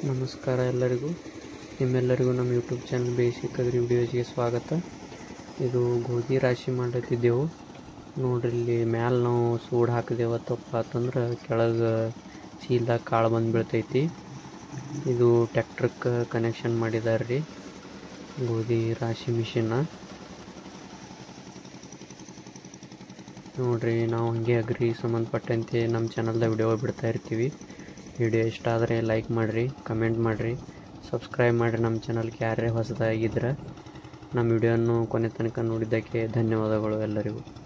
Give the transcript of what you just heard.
ನಮಸ್ಕಾರ ಎಲ್ಲರಿಗೂ ನಿಮ್ಮೆಲ್ಲರಿಗೂ ನಮ್ಮ ಯೂಟ್ಯೂಬ್ ಚಾನಲ್ ಬೇಸಿಕ್ ಅಗ್ರಿ ವಿಡಿಯೋಸ್ಗೆ ಸ್ವಾಗತ ಇದು ಗೋಧಿ ರಾಶಿ ಮಾಡತ್ತಿದ್ದೆವು ನೋಡ್ರಿ ಇಲ್ಲಿ ಮ್ಯಾಲೆ ನಾವು ಸೂಡು ಹಾಕಿದೆವತ್ತಪ್ಪ ಅಂತಂದ್ರೆ ಕೆಳಗೆ ಚೀಲ್ದಾಗ ಕಾಳು ಬಂದು ಬೀಳ್ತೈತಿ ಇದು ಟ್ಯಾಕ್ಟ್ರಕ್ಕೆ ಕನೆಕ್ಷನ್ ಮಾಡಿದಾರೆ ರೀ ಗೋಧಿ ರಾಶಿ ಮಿಷಿನ್ನ ನೋಡ್ರಿ ನಾವು ಹಾಗೆ ಅಗ್ರಿ ಸಂಬಂಧಪಟ್ಟಂತೆ ನಮ್ಮ ಚಾನಲ್ದಾಗ ವಿಡಿಯೋ ಬಿಡ್ತಾ ಇರ್ತೀವಿ ವಿಡಿಯೋ ಇಷ್ಟ ಆದರೆ ಲೈಕ್ ಮಾಡಿರಿ ಕಮೆಂಟ್ ಮಾಡಿರಿ ಸಬ್ಸ್ಕ್ರೈಬ್ ಮಾಡಿರಿ ನಮ್ಮ ಚಾನಲ್ಗೆ ಯಾರೇ ಹೊಸದಾಗಿದ್ರೆ ನಮ್ಮ ವಿಡಿಯೋವನ್ನು ಕೊನೆ ತನಕ ನೋಡಿದ್ದಕ್ಕೆ ಧನ್ಯವಾದಗಳು ಎಲ್ಲರಿಗೂ